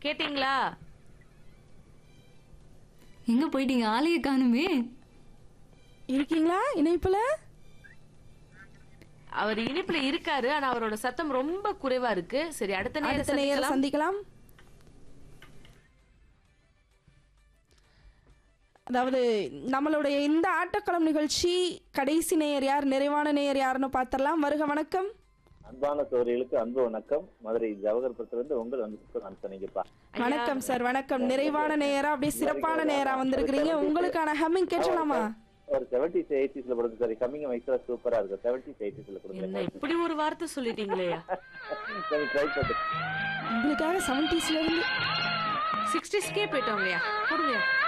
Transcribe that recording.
கேட்டிங்களா எங்க போயிட்டீங்க ஆளைய காணுமே இருக்கீங்களா இணைப்புல அவர் இனிப்புல இருக்காரு ஆனா அவரோட சத்தம் ரொம்ப குறைவா இருக்கு சரி அடுத்த நேரம் அடுத்த நேரம் சந்திக்கலாம் அதாவது நம்மளுடைய இந்த ஆட்டக்களம் நிகழ்ச்சி கடைசி நேயர் யார் நிறைவான நேயர் யாருன்னு பார்த்துடலாம் வருக வணக்கம் அன்பான சோதரிகளுக்கு அன்பு வணக்கம் மதுரை ஜவஹர்புரத்திலிருந்து உங்கள் வந்து நான் சொன்னீங்கப்பா வணக்கம் சார் வணக்கம் நிறைவான நேயரா அப்படியே சிறப்பான நேரா வந்திருக்கிறீங்க உங்களுக்கான ஹம்மிங் கேட்கலாமா ஒரு செவன்டிஸ் எயிட்டிஸ்ல கொடுங்க சாரி கம்மிங் வயசுல சூப்பரா இருக்கு செவன்டிஸ் எயிட்டிஸ்ல கொடுங்க என்ன இப்படி ஒரு வார்த்தை சொல்லிட்டீங்களே சரி ட்ரை பண்ணு உங்களுக்காக செவன்டிஸ்ல இருந்து சிக்ஸ்டிஸ்க்கே போயிட்டோங்கய்யா கொடுங்க